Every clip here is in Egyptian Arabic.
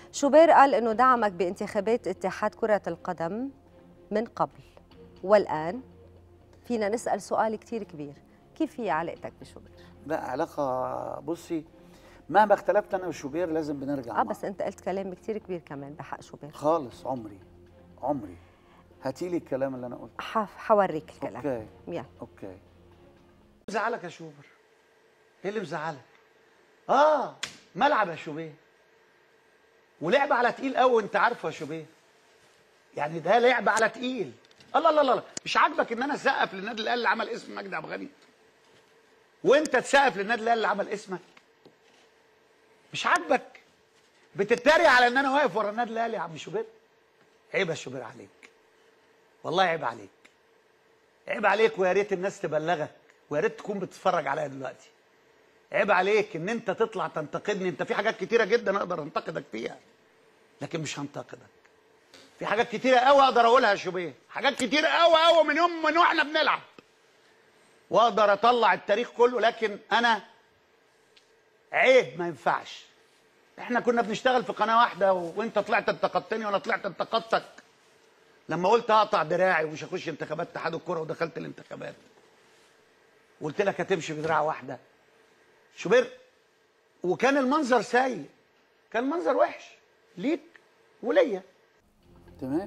شوبير قال انه دعمك بانتخابات اتحاد كره القدم من قبل والان فينا نسال سؤال كثير كبير كيف هي علاقتك بشوبير لا علاقه بصي مهما اختلفت انا وشوبير لازم بنرجع اه مع بس انت قلت كلام كثير كبير كمان بحق شوبير خالص عمري عمري هاتي لي الكلام اللي انا قلته ح- حوريك الكلام اوكي يلا اوكي مزعلك يا شوبر ايه اللي مزعلك اه ملعب يا شوبيه ولعب على تقيل قوي وانت عارفه يا شوبيه يعني ده لعب على تقيل الله الله الله مش عاجبك ان انا اسقف للنادي الاهلي اللي عمل اسم مجدي عبد الغني وانت تسقف للنادي الاهلي اللي عمل اسمك مش عاجبك بتتريق على ان انا واقف ورا النادي الاهلي يا عم شوبير عيب يا شوبير عليك والله عيب عليك عيب عليك ويا ريت الناس تبلغك ويا ريت تكون بتتفرج عليا دلوقتي عيب عليك ان انت تطلع تنتقدني انت في حاجات كتيره جدا اقدر انتقدك فيها لكن مش هنتقدك في حاجات كتيره قوي اقدر اقولها يا شوبيه حاجات كتيره قوي قوي من يوم من واحنا بنلعب واقدر اطلع التاريخ كله لكن انا عيب ما ينفعش احنا كنا بنشتغل في قناه واحده و... وانت طلعت انتقدتني وانا طلعت انتقدتك لما قلت هقطع دراعي ومش هخش انتخابات اتحاد الكره ودخلت الانتخابات قلت لك هتمشي بدراع واحده شوبير وكان المنظر سيء كان منظر وحش ليك وليا تمام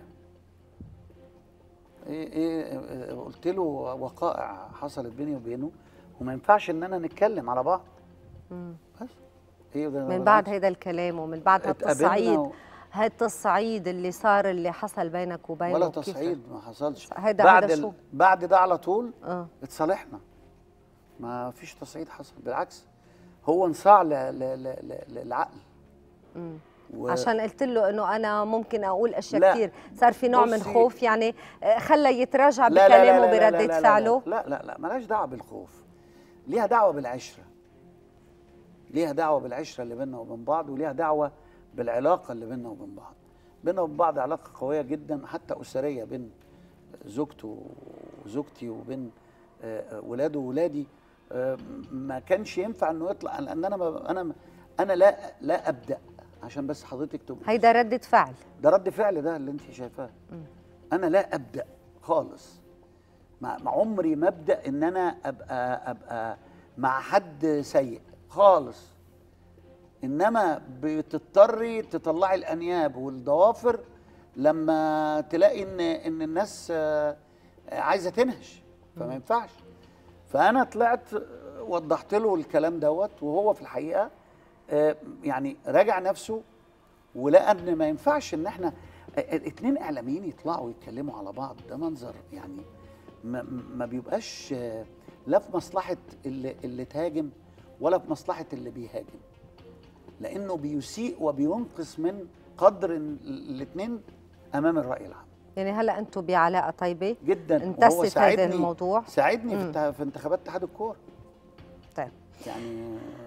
ايه ايه قلت له وقائع حصلت بيني وبينه وما ينفعش ان انا نتكلم على بعض بس ايه ده من بعد هيدا الكلام ومن بعد اتقابلنا هالتصعيد و- هالتصعيد اللي صار اللي حصل بينك وبينه ولا كيف- تصعيد ما حصلش هيدا- بعد هيدا ال- شو؟ بعد ده على طول اه اتصالحنا ما فيش تصعيد حصل بالعكس هو انصاع ل- ل- ل- ل- للعقل و- عشان قلت له انه انا ممكن اقول اشياء لا. كثير صار في نوع من بصي- خوف يعني آه، خلى يتراجع لا لا لا بكلامه لا لا بردة لا لا فعله لا لا لا مالهاش دعوه بالخوف ليها دعوه بالعشره ليها دعوه بالعشره اللي بيننا وبين بعض وليها دعوه بالعلاقه اللي بيننا وبين بعض بيننا وبين بعض علاقه قويه جدا حتى اسريه بين زوجته وزوجتي وبين آه، آه، ولاده وولادي آه، ما كانش ينفع انه يطلع لان انا ما- انا انا لا لا ابدا عشان بس حضرتك تبقى هيدا ردة فعل ده رد فعل ده اللي انت شايفاه انا لا ابدا خالص مع مع عمري ما ابدا ان انا ابقى ابقى مع حد سيء خالص انما بتضطري تطلعي الانياب والضوافر لما تلاقي ان ان الناس آه، عايزه تنهش فما ينفعش فانا طلعت آه، وضحت له الكلام دوت وهو في الحقيقه آه، يعني راجع نفسه ولقى ان ما ينفعش ان احنا اتنين اعلاميين يطلعوا يتكلموا على بعض ده منظر يعني ما, ما بيبقاش آه، لا في مصلحه اللي اللي تهاجم ولا في مصلحه اللي بيهاجم لانه بيسيء وبينقص من قدر الاثنين امام الراي العام يعني هلا انتم بعلاقة طيبة جدا انتست وهو هذا ساعدني الموضوع ساعدني في مم. انت- في انتخابات اتحاد الكوره طيب يعني